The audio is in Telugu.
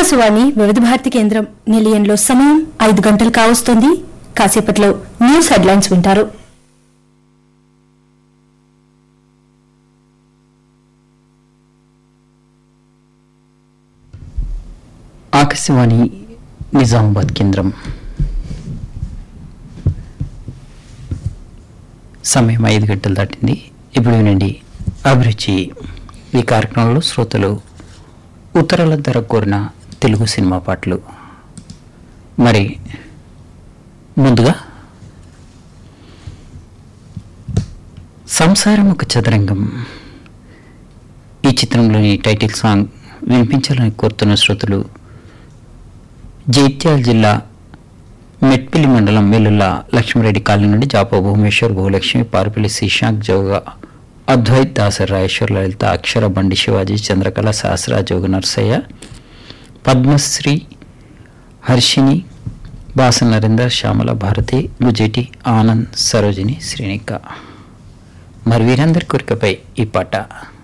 ఆకాశవాణి వివిధ భారతి కేంద్రం నిలయంలో సమయం ఐదు గంటలు కావస్తోంది కాసేపట్లో న్యూస్ హెడ్లైన్స్ వింటారు ఆకాశవాణి నిజామాబాద్ కేంద్రం సమయం ఐదు గంటలు దాటింది ఇప్పుడు వినండి అభిరుచి ఈ కార్యక్రమంలో శ్రోతలు ఉత్తరాల ధర కోరిన తెలుగు సినిమా పాటలు మరి ముందుగా సంసారం ఒక చదరంగం ఈ చిత్రంలోని టైటిల్ సాంగ్ వినిపించాలని కోరుతున్న శ్రోతలు జైత్యాల జిల్లా మెట్పిల్లి మండలం వెల్లుల్ల లక్ష్మరెడ్డి కాలనీ నుండి జాప భువనేశ్వర్ భూలక్ష్మి పార్పిల్లి శ్రీశాంక్ జోగ అద్వైత్ దాసర్ రాయేశ్వర్ లలిత అక్షర బండి శివాజీ చంద్రకళ సహస్ర జోగ నర్సయ్య పద్మశ్రీ హర్షిని బాస నరేందర్ శ్యామల భారతి గుజేటి ఆనంద్ సరోజిని శ్రీనిక మరి వీరందరి కోరికపై ఈ పాట